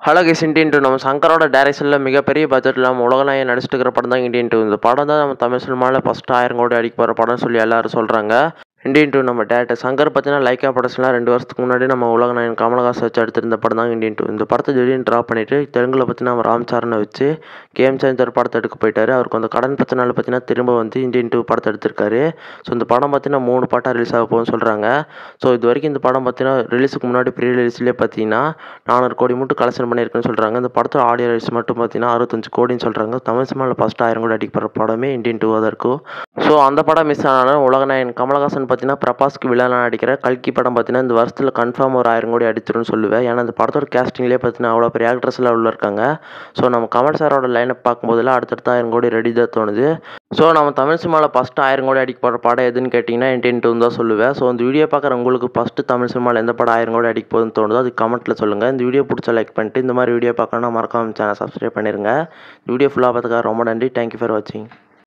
hello case Indian two நம்ம சங்கரோட டேரக்ஷனில் மிகப்பெரிய பட்ஜெட் இல்லாமல் உலகநாயகன் நடிச்சிட்டு இருக்கிற படம் தான் இண்டியன் டூ இந்த படம் தான் நம்ம தமிழ் சினிமாவில் ஃபஸ்ட்டு ஆயிரம் கோடி அடிக்க போகிற படம்னு சொல்லி எல்லாரும் சொல்கிறாங்க இண்டியன் டூ நம்ம டேரக்டர் சங்கர் பார்த்தீங்கன்னா லைக்கா படஸ்லாம் ரெண்டு வருஷத்துக்கு முன்னாடி நம்ம உலகநாயகன் கமலஹாசன் வச்சு எடுத்திருந்த படம் தான் இண்டியன் டூ இந்த படத்தை திடீர்னு ட்ராப் பண்ணிவிட்டு தெலுங்கில் பார்த்தீங்கன்னா நம்ம ராம் சரணை வச்சு கேம் சேஞ்சர் படத்தை எடுக்க போயிட்டாரு அவருக்கு அந்த கடன் பிரச்சனால பார்த்தீங்கன்னா திரும்ப வந்து இண்டியன் டூ படத்தை எடுத்திருக்காரு ஸோ இந்த படம் பார்த்தீங்கன்னா மூணு பாட்டாக ரிலீஸ் ஆக போகும்னு சொல்கிறாங்க ஸோ இது வரைக்கும் இந்த படம் பார்த்தீங்கன்னா ரிலீஸுக்கு முன்னாடி ப்ரீ ரிலீஸ்லேயே பார்த்தீங்கன்னா நானூறு கோடி மட்டும் கலெக்ஷன் பண்ணியிருக்குன்னு சொல்கிறாங்க இந்த படத்தோட ஆடியோ ரைட்ஸ் மட்டும் பார்த்தீங்கன்னா அறுபத்தஞ்சு கோடின்னு சொல்கிறாங்க தமிழ் சினிமாவில் ஃபஸ்ட் ஆயிரம் கோடி அடிக்கிற படமே இந்தியன் டூவாக தான் இருக்கும் ஸோ அந்த படம் மிஸ் ஆனாலும் உலகநாயகன் கமலஹாசன் பார்த்தீங்கன்னா பிரபாஸ்க்கு வில்லனாக நடிக்கிற கல்கி படம் பார்த்தீங்கன்னா இந்த வருஷத்தில் கன்ஃபார்ம் ஒரு ஆயிரம் கோடி அடிச்சிரும்னு சொல்லுவேன் ஏன்னா இந்த படத்தோட கேஸ்டிங்லேயே பார்த்தீங்கன்னா அவ்வளோ பெரிய ஆக்ட்ரஸ் எல்லாம் உள்ள இருக்காங்க ஸோ நம்ம கமல் சாரோட லைனப் பார்க்கும்போதெல்லாம் அடுத்தடுத்த ஆயிரம் கோடி ரெடி தான் தோணுது ஸோ நம்ம தமிழ் சினிமாவில் ஃபஸ்ட்டு ஆயிரம் கோடி அடிக்க போகிற படம் எதுன்னு கேட்டிங்கன்னா இண்டியன் டூ தான் சொல்லுவேன் ஸோ இந்த வீடியோ பார்க்குற உங்களுக்கு ஃபஸ்ட்டு தமிழ் சினிமாவில் எந்த படம் ஆயிரம் கோடி அடிக்க போகுதுன்னு தோணுதோ அது கமெண்ட்டில் சொல்லுங்கள் இந்த வீடியோ பிடிச்ச லைக் பண்ணிட்டு இந்த மாதிரி வீடியோ பார்க்கணும்னா மறக்காம சேனல் சப்ஸ்கிரைப் பண்ணிடுங்க இந்த வீடியோ ஃபுல்லாக பார்த்துக்காக ரொம்ப நன்றி தேங்க்யூ ஃபார் வாட்சிங்